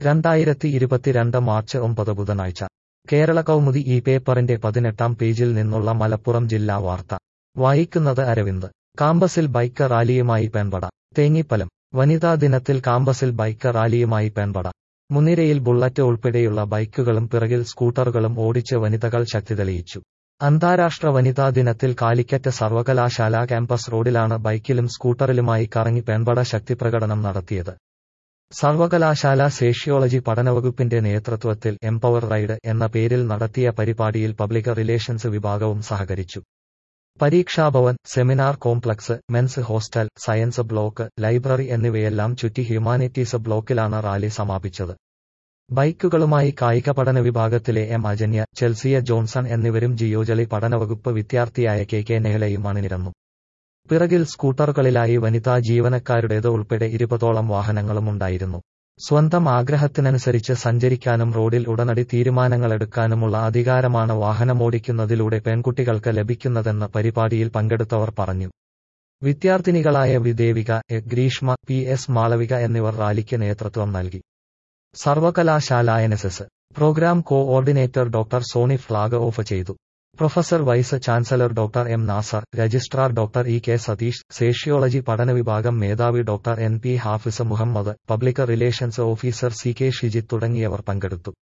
രണ്ടായിരത്തി ഇരുപത്തിരണ്ട് മാർച്ച് ഒമ്പത് ബുധനാഴ്ച കേരള കൗമുദി ഈ പേപ്പറിന്റെ പതിനെട്ടാം പേജിൽ നിന്നുള്ള മലപ്പുറം ജില്ലാ വാർത്ത വായിക്കുന്നത് അരവിന്ദ് കാമ്പസിൽ ബൈക്ക് റാലിയുമായി പെൺപട തേങ്ങിപ്പലം വനിതാ ദിനത്തിൽ കാമ്പസിൽ ബൈക്ക് റാലിയുമായി പെൺപട മുൻനിരയിൽ ബുള്ളറ്റ് ഉൾപ്പെടെയുള്ള ബൈക്കുകളും പിറകിൽ സ്കൂട്ടറുകളും ഓടിച്ച് വനിതകൾ ശക്തി തെളിയിച്ചു അന്താരാഷ്ട്ര വനിതാ ദിനത്തിൽ കാലിക്കറ്റ് സർവകലാശാല ക്യാമ്പസ് റോഡിലാണ് ബൈക്കിലും സ്കൂട്ടറിലുമായി കറങ്ങി പെൺപട ശക്തിപ്രകടനം നടത്തിയത് സർവകലാശാല സേഷ്യോളജി പഠനവകുപ്പിന്റെ നേതൃത്വത്തിൽ എംപവർ റൈഡ് എന്ന പേരിൽ നടത്തിയ പരിപാടിയിൽ പബ്ലിക് റിലേഷൻസ് വിഭാഗവും സഹകരിച്ചു Pareekshabhavan seminar complex men's hostel science block library എന്നിവയെല്ലാം ചുറ്റി ഹ്യൂമാനിറ്റീസ് ബ്ലോക്കിലാണ് റാലി സമാപിച്ചത് ബൈക്കുകളുമായി കായിക പഠന വിഭാഗത്തിലെ എം അജന്യ ചെൽസിയ ജോൺസൺ എന്നിവരും ജിയോജലി പഠനവകുപ്പ് വിദ്യാർത്ഥിയായ കെ കെ നെഹ്ലയും അണിനിരന്നു പിറകിൽ സ്കൂട്ടറുകളിലായി വനിതാ ജീവനക്കാരുടേത് ഉൾപ്പെടെ ഇരുപതോളം വാഹനങ്ങളുമുണ്ടായിരുന്നു സ്വന്തം ആഗ്രഹത്തിനനുസരിച്ച് സഞ്ചരിക്കാനും റോഡിൽ ഉടനടി തീരുമാനങ്ങളെടുക്കാനുമുള്ള അധികാരമാണ് വാഹനമോടിക്കുന്നതിലൂടെ പെൺകുട്ടികൾക്ക് ലഭിക്കുന്നതെന്ന് പരിപാടിയിൽ പങ്കെടുത്തവർ പറഞ്ഞു വിദ്യാർത്ഥിനികളായ Videvika A Greeshma P S Malavika എന്നിവർ റാലിക്ക് നേതൃത്വം നൽകി സർവകലാശാല NSS programme coordinator doctor Soni flag off ചെയ്തു professor vice chancellor doctor M Nasar registrar doctor E K Satheesh sociology പഠന വിഭാഗം മേധാവി doctor N P Hafis Muhammad public relations officer C K Shijith തുടങ്ങിയവർ പങ്കെടുത്തു